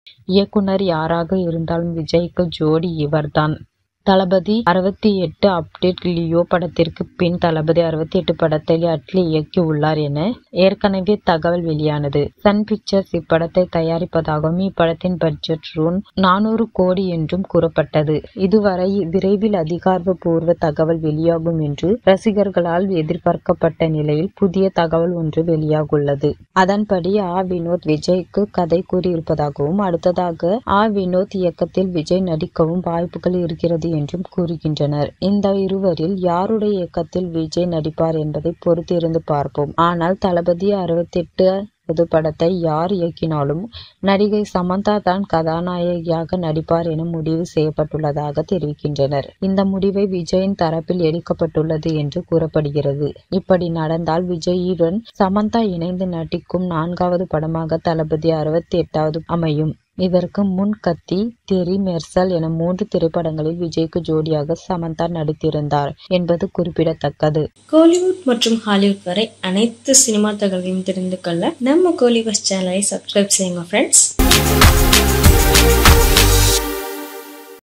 இயக்குனர் யாராக இருந்தாலும் விஜய்க்கு ஜோடி இவர்தான் தளபதி அறுபத்தி எட்டு அப்டேட் லியோ படத்திற்கு பின் தளபதி அறுபத்தி எட்டு படத்தை அட்லி இயக்கியுள்ளார் என ஏற்கனவே தகவல் வெளியானது சன் பிக்சர்ஸ் இப்படத்தை தயாரிப்பதாகவும் இப்படத்தின் பட்ஜெட் ரூன் நானூறு கோடி என்றும் கூறப்பட்டது இதுவரை விரைவில் அதிகாரப்பூர்வ தகவல் வெளியாகும் என்று ரசிகர்களால் எதிர்பார்க்கப்பட்ட நிலையில் புதிய தகவல் ஒன்று வெளியாகுள்ளது அதன்படி ஆ வினோத் விஜய்க்கு கதை கூறியிருப்பதாகவும் அடுத்ததாக ஆ வினோத் இயக்கத்தில் விஜய் நடிக்கவும் வாய்ப்புகள் இருக்கிறது என்றும் கூறுகின்றனர் இந்த இருவரில் யாருடைய இயக்கத்தில் விஜய் நடிப்பார் என்பதை பொறுத்திருந்து பார்ப்போம் ஆனால் தளபதி அறுபத்தெட்டு புது படத்தை யார் இயக்கினாலும் நடிகை சமந்தா தான் கதாநாயகியாக நடிப்பார் என முடிவு செய்யப்பட்டுள்ளதாக தெரிவிக்கின்றனர் இந்த முடிவை விஜயின் தரப்பில் எடுக்கப்பட்டுள்ளது என்று கூறப்படுகிறது இப்படி நடந்தால் விஜயுடன் சமந்தா இணைந்து நடிக்கும் நான்காவது படமாக தளபதி அறுபத்தி எட்டாவது அமையும் இதற்கு முன் கத்தி தெரி மெர்சல் என மூன்று திரைப்படங்களில் விஜய்க்கு ஜோடியாக சமந்தா நடித்திருந்தார் என்பது குறிப்பிடத்தக்கது கோலிவுட் மற்றும் ஹாலிவுட் வரை அனைத்து சினிமா தகவலையும் தெரிந்து கொள்ள நம்ம கோலிவஸ் சேனலை சப்ஸ்கிரைப் செய்யுங்க ஃப்ரெண்ட்ஸ்